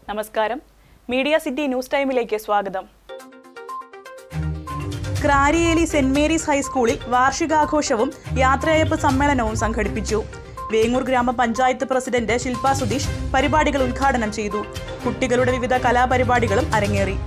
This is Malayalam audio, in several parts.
നമസ്കാരം മീഡിയ സിറ്റി ന്യൂസ് ടൈമിലേക്ക് സ്വാഗതം ക്രാരിയേലി സെന്റ് മേരീസ് ഹൈസ്കൂളിൽ വാർഷികാഘോഷവും യാത്രയയപ്പ് സമ്മേളനവും സംഘടിപ്പിച്ചു വേങ്ങൂർ ഗ്രാമപഞ്ചായത്ത് പ്രസിഡന്റ് ശില്പ സുധീഷ് പരിപാടികൾ ഉദ്ഘാടനം ചെയ്തു കുട്ടികളുടെ വിവിധ കലാപരിപാടികളും അരങ്ങേറി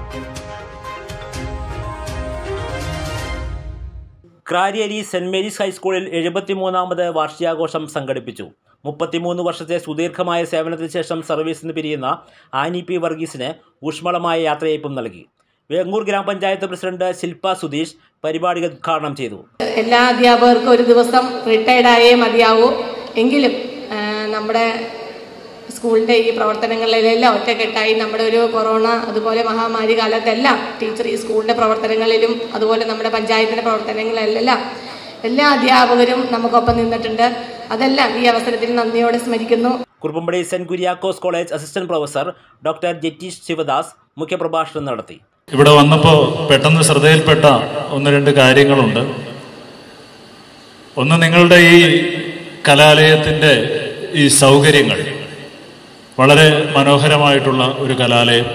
ക്രാരിയരി സെൻറ് മേരീസ് ഹൈസ്കൂളിൽ എഴുപത്തിമൂന്നാമത് വാർഷികാഘോഷം സംഘടിപ്പിച്ചു മുപ്പത്തിമൂന്ന് വർഷത്തെ സുദീർഘമായ സേവനത്തിന് ശേഷം സർവീസിൽ നിന്ന് പിരിയുന്ന ആനി പി വർഗീസിന് ഊഷ്മളമായ യാത്രയയപ്പും നൽകി വേങ്ങൂർ ഗ്രാമപഞ്ചായത്ത് പ്രസിഡന്റ് ശില്പ സുധീഷ് പരിപാടികൾ ഉദ്ഘാടനം ചെയ്തു എല്ലാ അധ്യാപകർക്കും ഒരു ദിവസം റിട്ടയർഡ് ആയേ മതിയാവൂ എങ്കിലും ആ, നമ്മുടെ സ്കൂളിന്റെ ഈ പ്രവർത്തനങ്ങളിലെല്ലാം ഒറ്റക്കെട്ടായി നമ്മുടെ ഒരു കൊറോണ അതുപോലെ മഹാമാരി കാലത്തെല്ലാം ടീച്ചർ ഈ സ്കൂളിന്റെ പ്രവർത്തനങ്ങളിലും അതുപോലെ നമ്മുടെ പഞ്ചായത്തിന്റെ പ്രവർത്തനങ്ങളിലെല്ലാം എല്ലാ അധ്യാപകരും നമുക്കൊപ്പം നിന്നിട്ടുണ്ട് അതെല്ലാം ഈ അവസരത്തിൽ നന്ദിയോടെ സ്മരിക്കുന്നു Kuruppampady saint Kuriakose college assistant professor doctor Jatheesh Sivadas മുഖ്യപ്രഭാഷണം നടത്തി ഇവിടെ വന്നപ്പോൾ പെട്ടെന്ന് ശ്രദ്ധയിൽപ്പെട്ട ഒന്ന് രണ്ട് കാര്യങ്ങളുണ്ട് ഒന്ന് നിങ്ങളുടെ ഈ കലാലയത്തിന്റെ ഈ സൗകര്യങ്ങൾ വളരെ മനോഹരമായിട്ടുള്ള ഒരു കലാലയം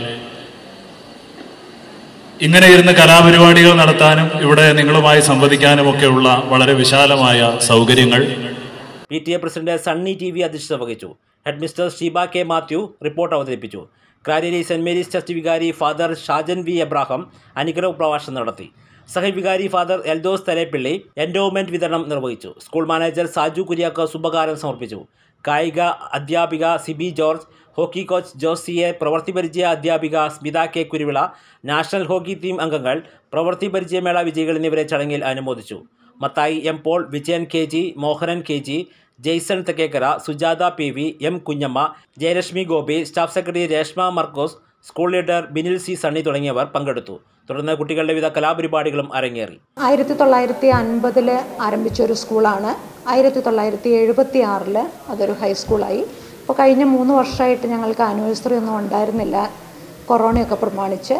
ഇങ്ങനെ ഇരുന്ന് കലാപരിപാടികൾ നടത്താനും ഇവിടെ നിങ്ങളുമായി സംവദിക്കാനും ഒക്കെയുള്ള വളരെ വിശാലമായ സൗകര്യങ്ങൾ P T A president Sunny T V അധ്യക്ഷത വഹിച്ചു head mister Sheeba K Mathew report അവതരിപ്പിച്ചു ക്രാരിയരി സെന്റ് മേരീസ് ചർച്ച് വികാരി ഫാദർ ഷാജൻ വി എബ്രാഹം അനുഗ്രഹ പ്രഭാഷണം നടത്തി സഹവികാരി ഫാദർ എൽദോസ് തലേപ്പിള്ളി എൻഡോമെന്റ് വിതരണം നിർവഹിച്ചു സ്കൂൾ മാനേജർ സാജു കുര്യാക്കോസ് ഉപകാരം സമർപ്പിച്ചു കായിക അധ്യാപിക സിബി ജോർജ് ഹോക്കി കോച്ച് ജോസിയെ പ്രവൃത്തി പരിചയ അധ്യാപിക Smitha K Kuruvila national hockey team അംഗങ്ങൾ പ്രവൃത്തി പരിചയമേള വിജയികൾ എന്നിവരെ ചടങ്ങിൽ അനുമോദിച്ചു Mathai M Paul Vijayan K G Mohanan K G Jaison Thekkekkara Sujatha P V M Kunjamma Jayalakshmi Gopi staff secretary Reshma Markose school leader Binil C Sunny തുടങ്ങിയവർ പങ്കെടുത്തു തുടർന്ന് കുട്ടികളുടെ വിവിധ കലാപരിപാടികളും അരങ്ങേറി ആയിരത്തി തൊള്ളായിരത്തി അൻപതിൽ ആരംഭിച്ച ഒരു സ്കൂളാണ് ആയിരത്തി തൊള്ളായിരത്തി എഴുപത്തി ആറിൽ അതൊരു ഹൈസ്കൂളായി അപ്പോൾ കഴിഞ്ഞ മൂന്ന് വർഷമായിട്ട് ഞങ്ങൾക്ക് ആനിവേഴ്സറി ഒന്നും ഉണ്ടായിരുന്നില്ല കൊറോണയൊക്കെ പ്രമാണിച്ച്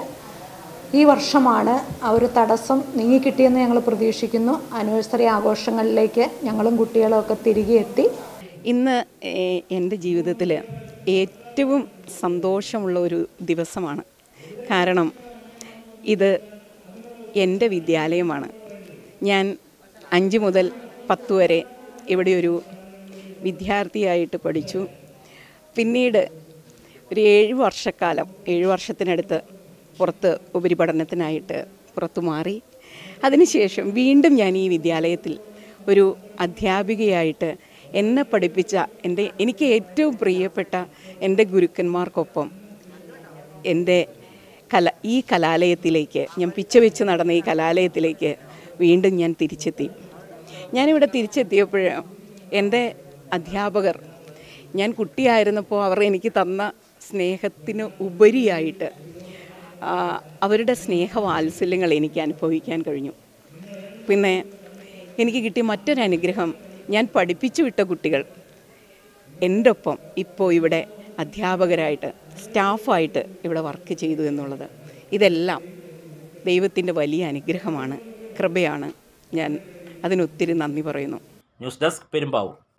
ഈ വർഷമാണ് ആ ഒരു തടസ്സം നീങ്ങിക്കിട്ടിയെന്ന് ഞങ്ങൾ പ്രതീക്ഷിക്കുന്നു ആനിവേഴ്സറി ആഘോഷങ്ങളിലേക്ക് ഞങ്ങളും കുട്ടികളും ഒക്കെ തിരികെ എത്തി ഇന്ന് ഏ- എൻ്റെ ജീവിതത്തിൽ ഏറ്റവും സന്തോഷമുള്ള ഒരു ദിവസമാണ് കാരണം ഇത് എൻ്റെ വിദ്യാലയമാണ് ഞാൻ അഞ്ച് മുതൽ പത്ത് വരെ ഇവിടെ ഒരു വിദ്യാർത്ഥിയായിട്ട് പഠിച്ചു പിന്നീട് ഒരു ഏഴ് വർഷക്കാലം ഏഴ് വർഷത്തിനടുത്ത് പുറത്ത് ഉപരിപഠനത്തിനായിട്ട് പുറത്തു മാറി അതിനുശേഷം വീണ്ടും ഞാൻ ഈ വിദ്യാലയത്തിൽ ഒരു അധ്യാപികയായിട്ട് എന്നെ പഠിപ്പിച്ച എൻ്റെ എനിക്ക് ഏറ്റവും പ്രിയപ്പെട്ട എൻ്റെ ഗുരുക്കന്മാർക്കൊപ്പം എൻ്റെ കല ഈ കലാലയത്തിലേക്ക് ഞാൻ പിച്ച വെച്ച് നടന്ന ഈ കലാലയത്തിലേക്ക് വീണ്ടും ഞാൻ തിരിച്ചെത്തി ഞാനിവിടെ തിരിച്ചെത്തിയപ്പോൾ എൻ്റെ അധ്യാപകർ ഞാൻ കുട്ടിയായിരുന്നപ്പോൾ അവർ എനിക്ക് തന്ന സ്നേഹത്തിന് ഉപരിയായിട്ട് ആ, അവരുടെ സ്നേഹവാത്സല്യങ്ങൾ എനിക്ക് അനുഭവിക്കാൻ കഴിഞ്ഞു പിന്നെ എനിക്ക് കിട്ടിയ മറ്റൊരു അനുഗ്രഹം ഞാൻ പഠിപ്പിച്ചു വിട്ട കുട്ടികൾ എൻ്റെ ഒപ്പം ഇപ്പോൾ ഇവിടെ അധ്യാപകരായിട്ട് സ്റ്റാഫായിട്ട് ഇവിടെ വർക്ക് ചെയ്തു എന്നുള്ളത് ഇതെല്ലാം ദൈവത്തിൻ്റെ വലിയ അനുഗ്രഹമാണ് കൃപയാണ് ഞാൻ അതിനൊത്തിരി നന്ദി പറയുന്നു ന്യൂസ് ഡെസ്ക് പെരുമ്പാവൂർ